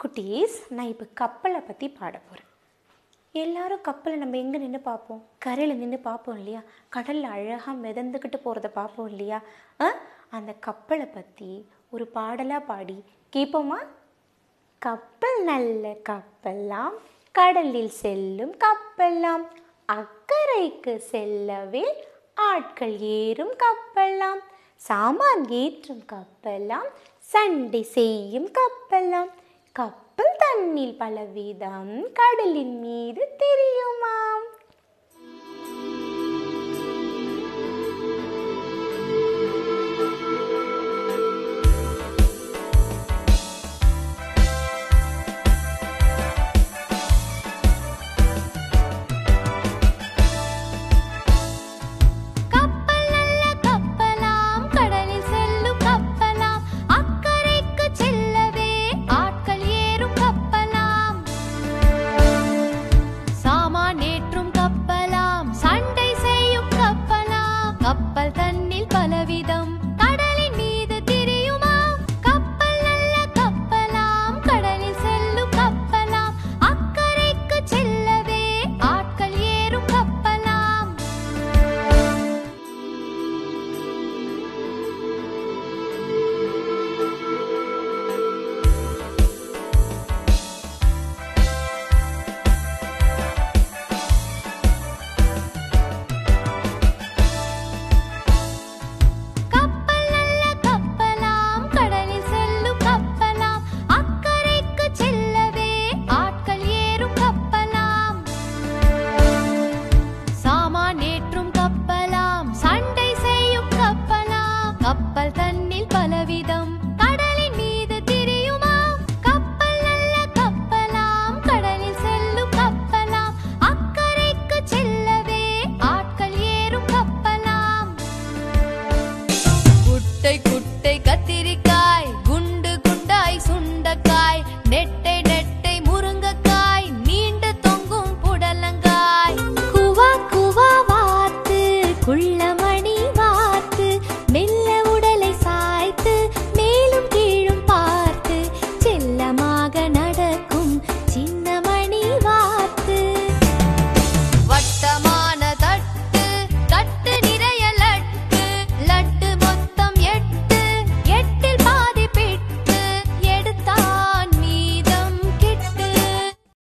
குட்டீஸ் நான் இப்போ கப்பலை பற்றி பாட போகிறேன் எல்லாரும் கப்பலை நம்ம எங்கே நின்று பார்ப்போம் கரையில் நின்று பார்ப்போம் இல்லையா கடலில் அழகாக மிதந்துக்கிட்டு போகிறத பார்ப்போம் இல்லையா ஆ அந்த கப்பலை பற்றி ஒரு பாடலாக பாடி கேட்போமா கப்பல் நல்ல கப்பல்லாம் கடலில் செல்லும் கப்பல்லாம் அக்கறைக்கு செல்லவே ஆட்கள் ஏறும் கப்பல்லாம் சாமான் ஏற்றும் கப்பல்லாம் சண்டை செய்யும் கப்பல்லாம் கப்பல் தண்ணில் பலவிதம் கடலின் மீது தெரியுமாம் கப்பல் நல்ல கப்பலாம் கடலில் செல்லும் கப்பலாம் அக்கறைக்கு செல்லவே ஆட்கள் ஏறும் கப்பலாம் சாமான் ஏற்றும் கப்பலாம் சண்டை செய்யும் கப்பலாம் கப்பல் தன்னில் பலவிதம்